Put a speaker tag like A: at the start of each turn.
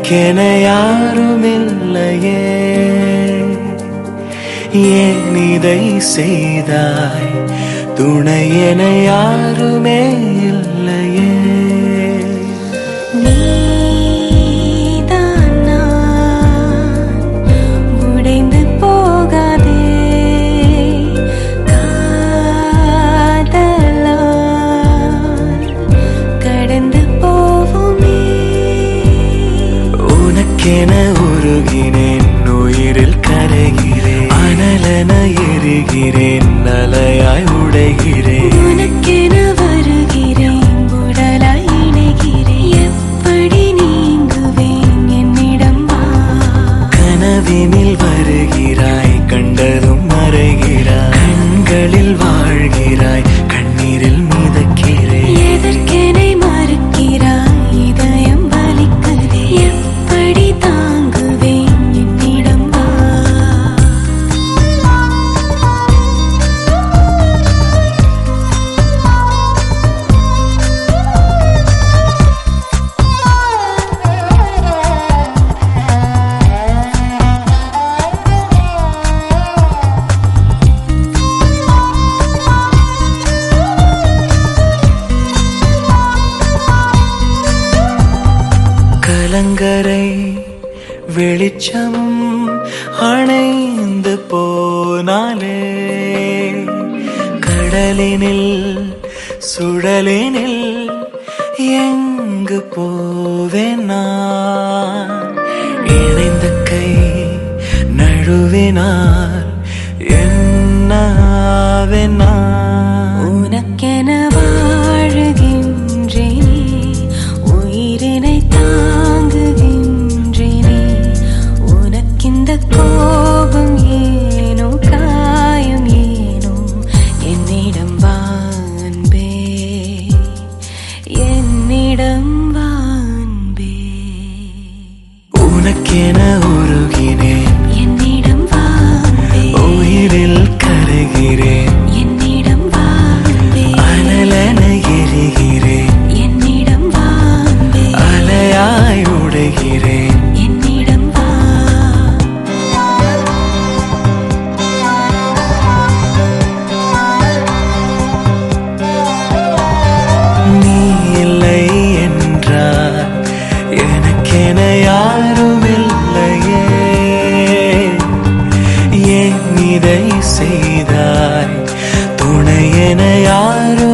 A: உனக்கென யாருமில்லையே ஏன் இதை செய்தாய் துணையென யாருமே இல்லையே
B: நீதான் நான் உடைந்து போகாதே காதலால் கடந்து போவோமே
A: உனக்கென உருகினேன் உயிரில் கரைகிறேன் அனலென எரிகிறேன் அலையாய் உடைகிறேன்
B: உனக்கென வருகிறேன் உடலாய் இணைகிறேன் எப்படி நீங்குவேன் என்னிடம் வா
A: கனவினில் வருகிறாய் கண்டதும் மறைகிறாய் கண்களில் வாழ்கிறாய் கண்ணீரில் மிதக்கிறேன்
B: எதற்கெனை மறுக்கிறாய் இதயம் வலிக்குதே எப்படி தாங்குவேன் என்னிடம் வா
A: கலங்கரை வெளிச்சம் அணைந்து போனாலே கடலினில் சுழலினில் எங்கு போவேன் நான் இணைந்த கை நழுவினால் என்னாவேன் நான்
B: உனக்கென வாழுகின்றேனே உயிரினை தாங்குகின்றேனே உனக்கிந்த கோபம் ஏனோ காயம் ஏனோ என்னிடம் வா அன்பே என்னிடம் வா அன்பே
A: உனக்கென உருகினேன்
B: என்னிடம் வா அன்பே
A: உயிரில் கரைகிறேன்
B: என்னிடம் வா அன்பே
A: அனலென எரிகிறேன்
B: என்னிடம் வா அன்பே
A: அலையாய் உடைகிறேன்
B: என்னிடம் வா
A: நீ இல்லை என்றால் எனக்கென யாரும் இல்லையே ஏன் இதை செய்தாய் துணையென யாரும்